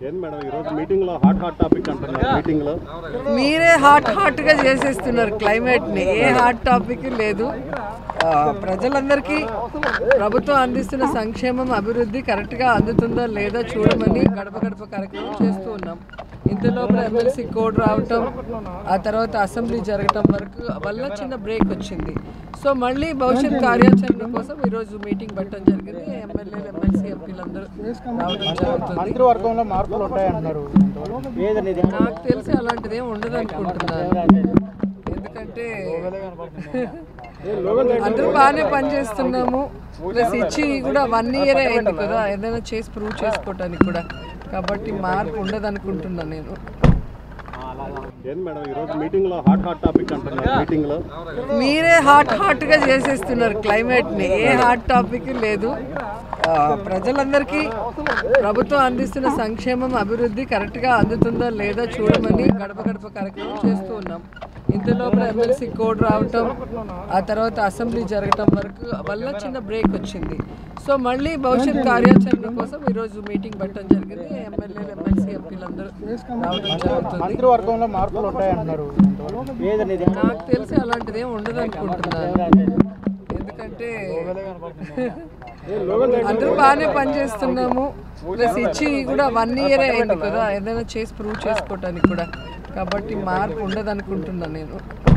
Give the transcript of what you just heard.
ఏంది మేడం ఈరోజు మీటింగ్ లో హాట్ హాట్ టాపిక్ అంటున్నారు మీటింగ్ లో మీరే హాట్ హాట్గా చేసేస్తున్నారు క్లైమేట్ని ఏ హాట్ టాపిక్ లేదు ఆ, ప్రజలందరికీ ప్రభుత్వం అందిస్తున్న సంక్షేమం అభివృద్ధి కరెక్ట్గా అందుతుందా లేదా చూడమని గడప గడప కార్యక్రమం చేస్తూ ఉన్నాం ఇంతలోపల ఎమ్మెల్సీ కోడ్ రావటం ఆ తర్వాత అసెంబ్లీ జరగటం వరకు వల్ల చిన్న బ్రేక్ వచ్చింది సో మళ్ళీ భవిష్యత్ కార్యాచరణ కోసం ఈరోజు మీటింగ్ పెట్టడం జరిగింది ఎమ్మెల్యేలు ఎమ్మెల్సీ ఎంపీలందరూ రావడం జరుగుతుంది మంత్రివర్గంలో మార్పులు ఉంటాయంటున్నారు నాకు తెలిసి అలాంటిది ఏమి ఉండదు అనుకుంటున్నాను ఎందుకంటే అందరూ బాగానే పనిచేస్తున్నాము ప్లస్ ఇచ్చి కూడా వన్ ఇయర్ అయింది కదా ఏదైనా చేసి ప్రూవ్ చేసుకోవటానికి కూడా కాబట్టి మార్పు ఉండదు అనుకుంటున్నాను నేను ఏంది మేడం ఈరోజు మీటింగ్ లో హాట్ హాట్ టాపిక్ అంటున్నారు మీటింగ్ లో మీరే హాట్ హాట్గా చేసేస్తున్నారు క్లైమేట్ని ఏ హాట్ టాపిక్ లేదు ఆ, ప్రజలందరికీ ప్రభుత్వం అందిస్తున్న సంక్షేమం అభివృద్ధి కరెక్ట్గా అందుతుందా లేదా చూడమని గడప గడప కార్యక్రమం చేస్తూ ఉన్నాం ఇంతలోపల ఎమ్మెల్సీ కోడ్ రావటం ఆ తర్వాత అసెంబ్లీ జరగటం వరకు వల్ల చిన్న బ్రేక్ వచ్చింది సో మళ్ళీ భవిష్యత్ కార్యాచరణ కోసం ఈరోజు మీటింగ్ పెట్టడం జరిగింది ఎమ్మెల్యేలు ఎమ్మెల్సీ ఎంపీలందరూ రావడం జరుగుతుంది మంత్రివర్గంలో మార్పులు ఉంటాయంటున్నారు నాకు తెలిసి అలాంటిది ఏమి ఉండదు అనుకుంటున్నాను ఎందుకంటే అందరూ బాగానే పనిచేస్తున్నాము ప్లస్ ఇచ్చి కూడా వన్ ఇయర్ అయింది కదా ఏదైనా చేసి ప్రూవ్ చేసుకోవటానికి కూడా కాబట్టి మార్పు ఉండదు అనుకుంటున్నాను నేను